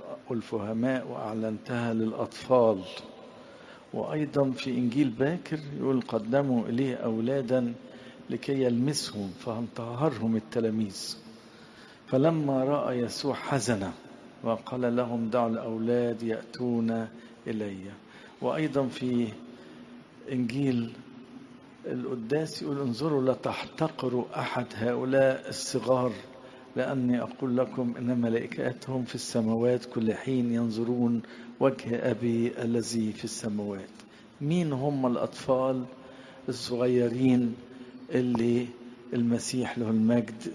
والفهماء وأعلنتها للأطفال وأيضا في إنجيل باكر يقول قدموا إليه أولادا لكي يلمسهم فانتهرهم التلاميذ فلما رأى يسوع حزن وقال لهم دعوا الأولاد يأتون إلي وأيضا في إنجيل القداس يقول انظروا لا تحتقروا أحد هؤلاء الصغار لأني أقول لكم إن ملائكتهم في السماوات كل حين ينظرون وجه أبي الذي في السماوات مين هم الأطفال الصغيرين اللي المسيح له المجد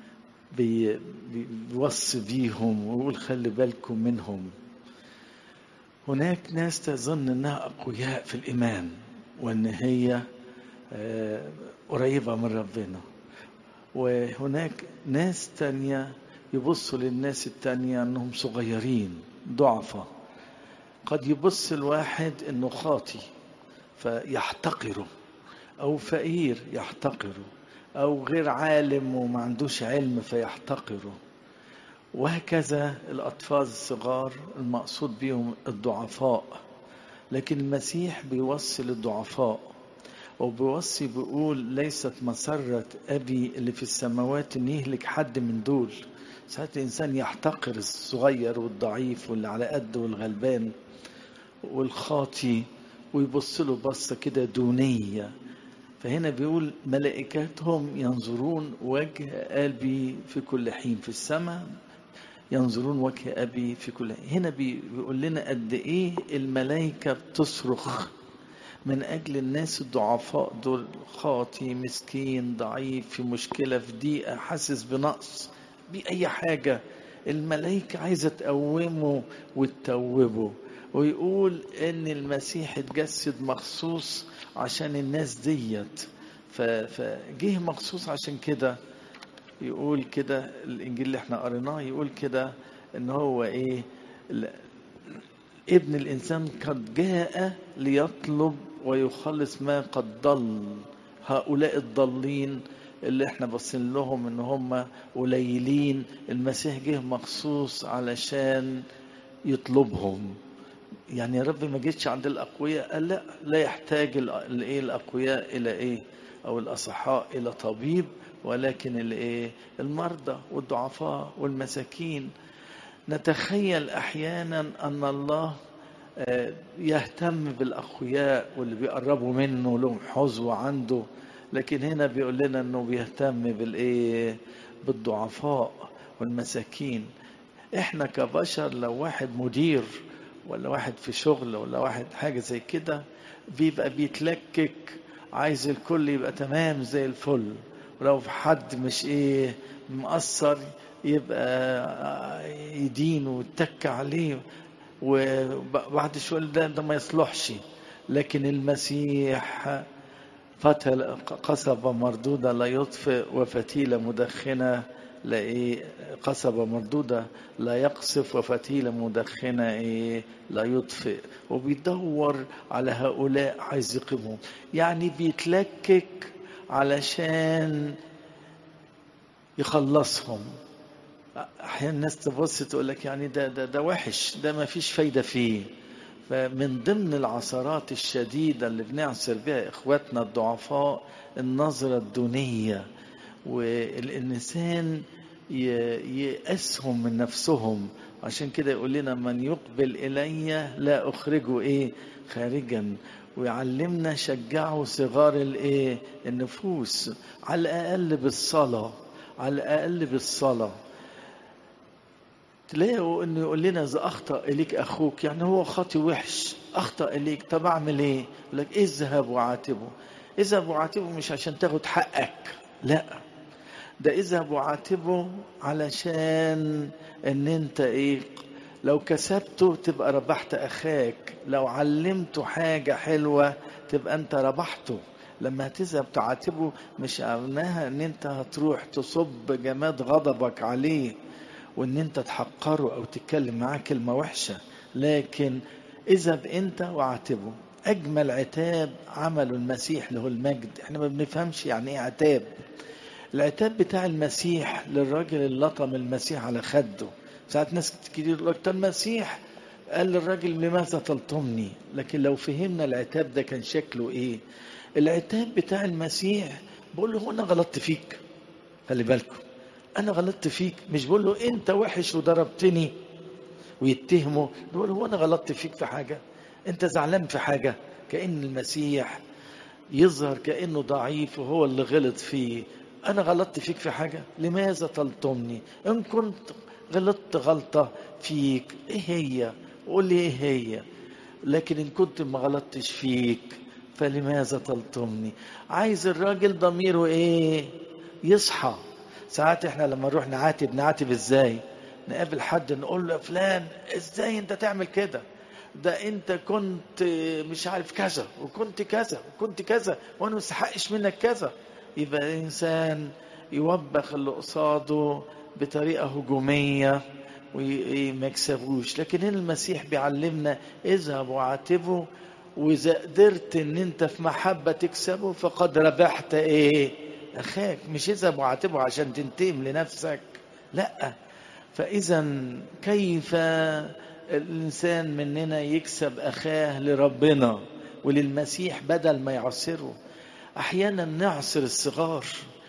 بيوصي بيهم ويقول خلي بالكم منهم هناك ناس تظن انها اقوياء في الايمان وان هي قريبه من ربنا وهناك ناس تانية يبصوا للناس التانية انهم صغيرين ضعفة قد يبص الواحد انه خاطي فيحتقره او فقير يحتقره او غير عالم وما عندوش علم فيحتقره وهكذا الاطفال الصغار المقصود بهم الضعفاء لكن المسيح بيوصي للضعفاء وبيوصي بيقول ليست مسرة أبي اللي في السماوات إن يهلك حد من دول ساعات الإنسان يحتقر الصغير والضعيف واللي على قده والغلبان والخاطي ويبص له بصة كده دونية فهنا بيقول ملائكتهم ينظرون وجه أبي في كل حين في السماء ينظرون وجه أبي في كل حين هنا بيقول لنا قد إيه الملائكة بتصرخ من أجل الناس الضعفاء دول خاطي مسكين ضعيف في مشكلة في ضيقة حاسس بنقص بأي حاجة الملائكة عايزة تقومه وتتوبه ويقول إن المسيح اتجسد مخصوص عشان الناس ديت فجه مخصوص عشان كده يقول كده الإنجيل اللي احنا قريناه يقول كده إن هو إيه ابن الإنسان قد جاء ليطلب ويخلص ما قد ضل هؤلاء الضالين اللي احنا باصين لهم ان هم قليلين المسيح جه مخصوص علشان يطلبهم يعني يا رب ما جيتش عند الاقوياء قال لا لا يحتاج الايه الاقوياء الى ايه او الاصحاء الى طبيب ولكن الايه المرضى والضعفاء والمساكين نتخيل احيانا ان الله يهتم بالاقوياء واللي بيقربوا منه لهم حظوة عنده لكن هنا بيقول لنا انه بيهتم بالايه بالضعفاء والمساكين احنا كبشر لو واحد مدير ولا واحد في شغل ولا واحد حاجه زي كده بيبقى بيتلكك عايز الكل يبقى تمام زي الفل ولو في حد مش ايه مقصر يبقى يدين ويتك عليه وبعد شوية ده, ده ما يصلحش لكن المسيح فتل قصبة مردودة لا يطفئ وفتيلة مدخنة لا إيه قصبة مردودة لا يقصف وفتيلة مدخنة إيه لا يطفئ وبيدور على هؤلاء عايز يقيمهم يعني بيتلكك علشان يخلصهم احيانا الناس تبص تقول لك يعني ده ده ده وحش ده ما فيش فايده فيه فمن ضمن العثرات الشديده اللي بنعصر بها اخواتنا الضعفاء النظره الدونيه والانسان يأسهم من نفسهم عشان كده يقول لنا من يقبل الي لا اخرجه ايه خارجا ويعلمنا شجعوا صغار الايه النفوس على الاقل بالصلاه على الاقل بالصلاه تلاقوا انه يقول لنا اذا اخطا اليك اخوك يعني هو خاطي وحش اخطا اليك طب اعمل ايه يقول لك اذهب وعاتبه اذهب وعاتبه مش عشان تاخد حقك لا ده اذهب وعاتبه علشان ان انت ايه لو كسبته تبقى ربحت اخاك لو علمته حاجه حلوه تبقى انت ربحته لما هتذهب تعاتبه مش معناها ان انت هتروح تصب جماد غضبك عليه وان انت تحقره او تتكلم معاه كلمه وحشه لكن اذهب انت وعاتبه اجمل عتاب عمله المسيح له المجد احنا ما بنفهمش يعني ايه عتاب العتاب بتاع المسيح للراجل اللي لطم المسيح على خده ساعات ناس كتير يقول لك المسيح قال للراجل لماذا تلطمني لكن لو فهمنا العتاب ده كان شكله ايه العتاب بتاع المسيح بقول له هو انا غلطت فيك خلي بالكم انا غلطت فيك مش بقول له انت وحش وضربتني ويتهمه بقول هو انا غلطت فيك في حاجه انت زعلان في حاجه كان المسيح يظهر كانه ضعيف وهو اللي غلط فيه انا غلطت فيك في حاجه لماذا تلطمني ان كنت غلطت غلطه فيك ايه هي قول لي ايه هي لكن ان كنت ما غلطتش فيك فلماذا تلطمني عايز الراجل ضميره ايه يصحى ساعات احنا لما نروح نعاتب نعاتب ازاي نقابل حد نقول له يا فلان ازاي انت تعمل كده ده انت كنت مش عارف كذا وكنت كذا وكنت كذا وانا ما استحقش منك كذا يبقى الانسان يوبخ اللي قصاده بطريقه هجوميه وما يكسبوش لكن هنا المسيح بيعلمنا اذهب وعاتبه واذا قدرت ان انت في محبه تكسبه فقد ربحت ايه اخاك مش اذهب وعاتبه عشان تنتقم لنفسك لا فاذا كيف الانسان مننا يكسب اخاه لربنا وللمسيح بدل ما يعصره احيانا نعصر الصغار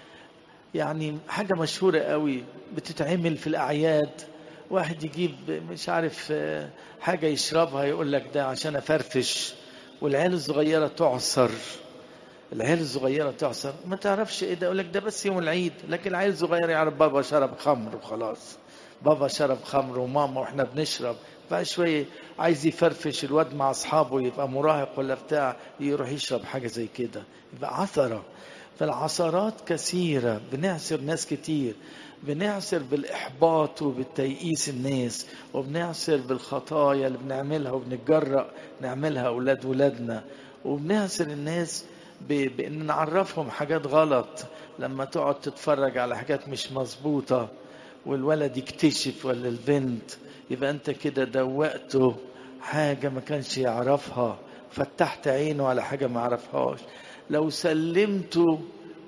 يعني حاجه مشهوره قوي بتتعمل في الاعياد واحد يجيب مش عارف حاجه يشربها يقول لك ده عشان افرفش والعيال الصغيره تعصر العيال الصغيره تعصر ما تعرفش ايه ده يقول لك ده بس يوم العيد لكن العيل الصغير يعرف بابا شرب خمر وخلاص بابا شرب خمر وماما واحنا بنشرب بعد شويه عايز يفرفش الواد مع اصحابه يبقى مراهق ولا بتاع يروح يشرب حاجه زي كده يبقى عثره فالعثرات كثيره بنعسر ناس كتير بنعسر بالاحباط وبالتيئيس الناس وبنعسر بالخطايا اللي بنعملها وبنتجرأ نعملها اولاد ولادنا وبنعسر الناس بان نعرفهم حاجات غلط لما تقعد تتفرج على حاجات مش مظبوطه والولد يكتشف ولا البنت يبقى انت كده دوقته حاجة ما كانش يعرفها فتحت عينه على حاجة ما عرفهاش لو سلمته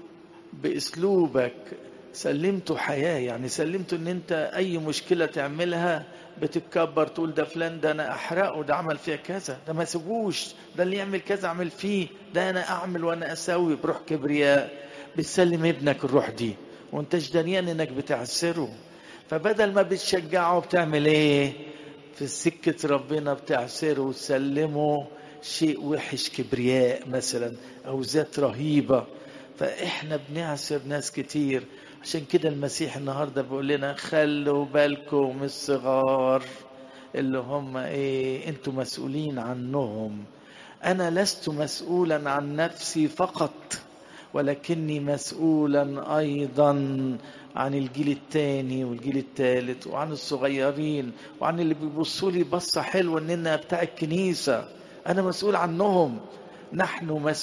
باسلوبك سلمته حياة يعني سلمته ان انت اي مشكلة تعملها بتتكبر تقول ده فلان ده انا احرقه ده عمل فيها كذا ده ما سيبوش ده اللي يعمل كذا اعمل فيه ده انا اعمل وانا اسوي بروح كبرياء بتسلم ابنك الروح دي وانتش دريان انك بتعسره فبدل ما بتشجعه بتعمل ايه في سكة ربنا بتعسره وتسلمه شيء وحش كبرياء مثلا او ذات رهيبة فاحنا بنعسر ناس كتير عشان كده المسيح النهاردة بيقول لنا خلوا بالكم من الصغار اللي هم ايه انتوا مسؤولين عنهم انا لست مسؤولا عن نفسي فقط ولكني مسؤولا ايضا عن الجيل الثاني والجيل الثالث وعن الصغيرين وعن اللي بيبصوا لي بصه حلوه ان انا بتاع الكنيسه انا مسؤول عنهم نحن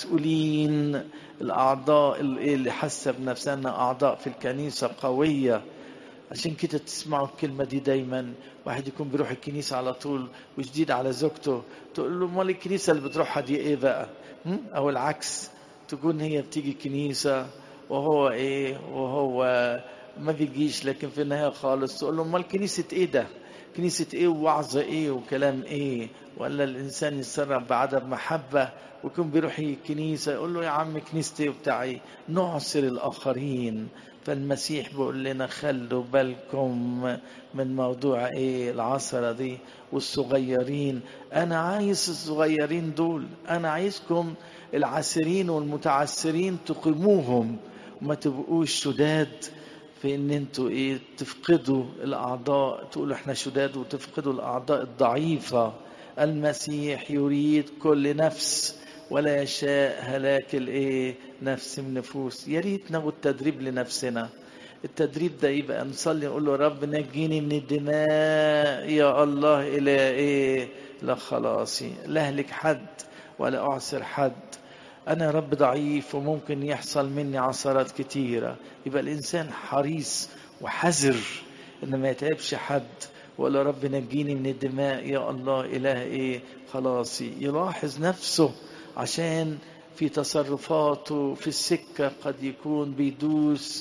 مسؤولين الاعضاء اللي حاسه بنفسنا اعضاء في الكنيسه قويه عشان كده تسمعوا الكلمة دي دايما واحد يكون بيروح الكنيسة على طول وجديد على زوجته تقول له امال الكنيسة اللي بتروحها دي ايه بقى او العكس تكون هي بتيجي كنيسة وهو ايه وهو ما بيجيش لكن في النهاية خالص تقول له امال كنيسة ايه ده كنيسة ايه ووعظة ايه وكلام ايه ولا الانسان يتصرف بعدم محبة ويكون بيروح الكنيسة يقول له يا عم كنيستي وبتاع ايه نعصر الاخرين فالمسيح بيقول لنا خلوا بالكم من موضوع ايه العصرة دي والصغيرين انا عايز الصغيرين دول انا عايزكم العاسرين والمتعسرين تقيموهم وما تبقوش شداد في ان انتوا ايه تفقدوا الاعضاء تقولوا احنا شداد وتفقدوا الاعضاء الضعيفه المسيح يريد كل نفس ولا يشاء هلاك الايه نفس من نفوس يا ريت ناخد تدريب لنفسنا التدريب ده يبقى نصلي نقول له رب نجيني من الدماء يا الله الى ايه لا خلاصي لا اهلك حد ولا اعسر حد انا رب ضعيف وممكن يحصل مني عثرات كتيره يبقى الانسان حريص وحذر ان ما يتعبش حد ولا رب نجيني من الدماء يا الله اله ايه خلاصي يلاحظ نفسه عشان في تصرفاته في السكه قد يكون بيدوس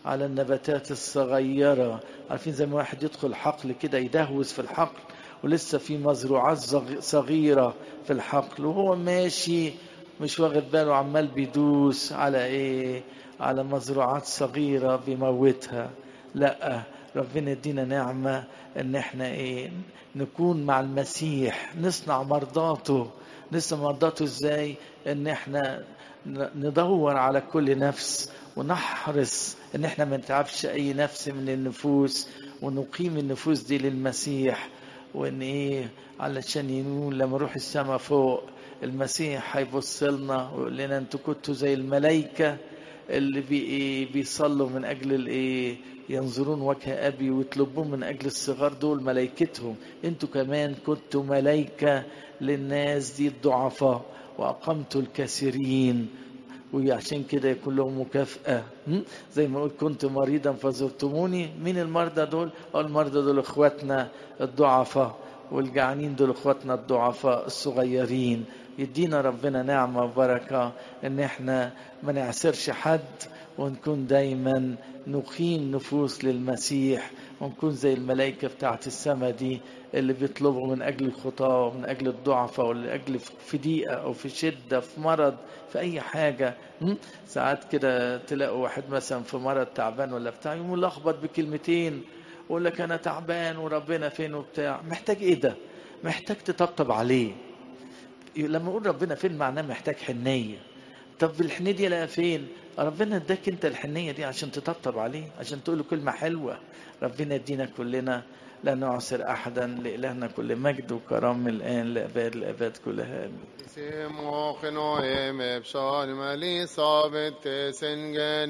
على النباتات الصغيرة عارفين زي ما واحد يدخل حقل كده يدهوس في الحقل ولسه في مزروعات صغيرة في الحقل وهو ماشي مش واخد باله عمال بيدوس على ايه على مزروعات صغيرة بيموتها لا ربنا يدينا نعمة ان احنا ايه نكون مع المسيح نصنع مرضاته نصنع مرضاته ازاي ان احنا ندور على كل نفس ونحرص ان احنا ما نتعبش اي نفس من النفوس ونقيم النفوس دي للمسيح وان ايه علشان ينون لما نروح السماء فوق المسيح هيبص لنا ويقول لنا انتوا كنتوا زي الملائكه اللي بي بيصلوا من اجل الايه ينظرون وجه ابي ويطلبون من اجل الصغار دول ملائكتهم انتوا كمان كنتوا ملائكه للناس دي الضعفاء واقمتوا الكثيرين وعشان كده يكون لهم مكافأة زي ما قلت كنت مريضا فزرتموني مين المرضى دول؟ المرضى دول اخواتنا الضعفاء والجعانين دول اخواتنا الضعفاء الصغيرين يدينا ربنا نعمة وبركة ان احنا ما نعسرش حد ونكون دايما نقيم نفوس للمسيح ونكون زي الملائكة بتاعت السماء دي اللي بيطلبوا من أجل الخطاة ومن أجل الضعفاء ومن أجل في ضيقة أو في شدة في مرض في أي حاجة ساعات كده تلاقوا واحد مثلا في مرض تعبان ولا بتاع يقوم ملخبط بكلمتين يقول لك أنا تعبان وربنا فين وبتاع محتاج إيه ده؟ محتاج تطبطب عليه لما اقول ربنا فين معناه محتاج حنيه طب الحنيه دي لا فين ربنا اداك انت الحنيه دي عشان تطبطب عليه عشان تقول له كلمه حلوه ربنا يدينا كلنا لا نعسر احدا لالهنا كل مجد وكرم الان لاباد الاباد كلها امين سيموخ نوهم بشان ملي صابت سنجن